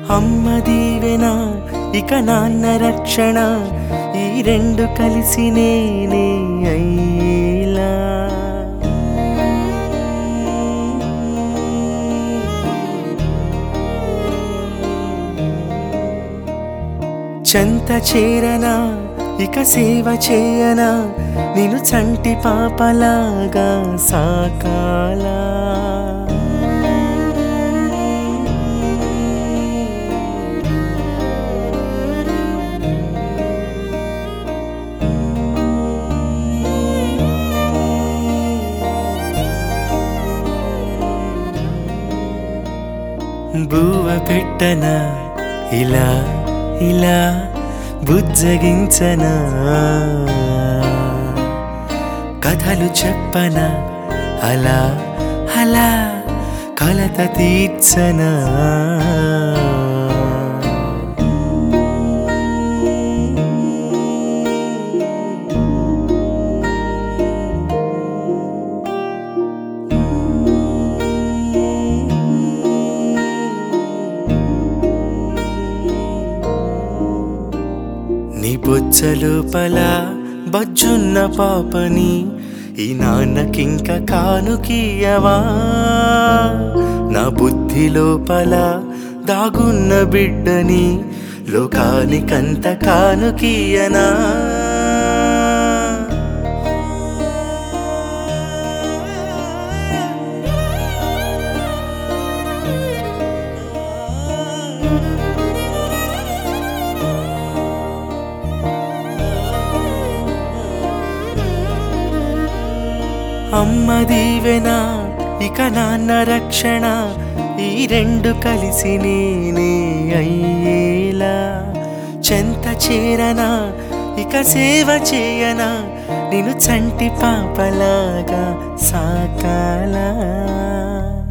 అమ్మ దీవెన ఇక నాన్న రక్షణ ఈ రెండు కలిసి నేనే అయ్యేలా చెంత చేరనా ఇక సేవ చేయనా నేను చంటి పాపలాగా సాకాలా బువ్వ పెట్టనా ఇలా ఇలా బుజ్జగించనా కథలు చెప్పనా అలా అలా కలత తీర్చనా నీ బొచ్చ లోపల బజ్జున్న పాపని ఈ నాన్నకింక కానుకీయవా నా బుద్ధి లోపల దాగున్న బిడ్డని లోకానికంత కానుకీయనా అమ్మ దీవెన ఇక నాన్న రక్షణ ఈ రెండు కలిసి నేనే అయ్యేలా చెంత చేరనా ఇక సేవ చేయనా నేను చంటి పాపలాగా సాకాలా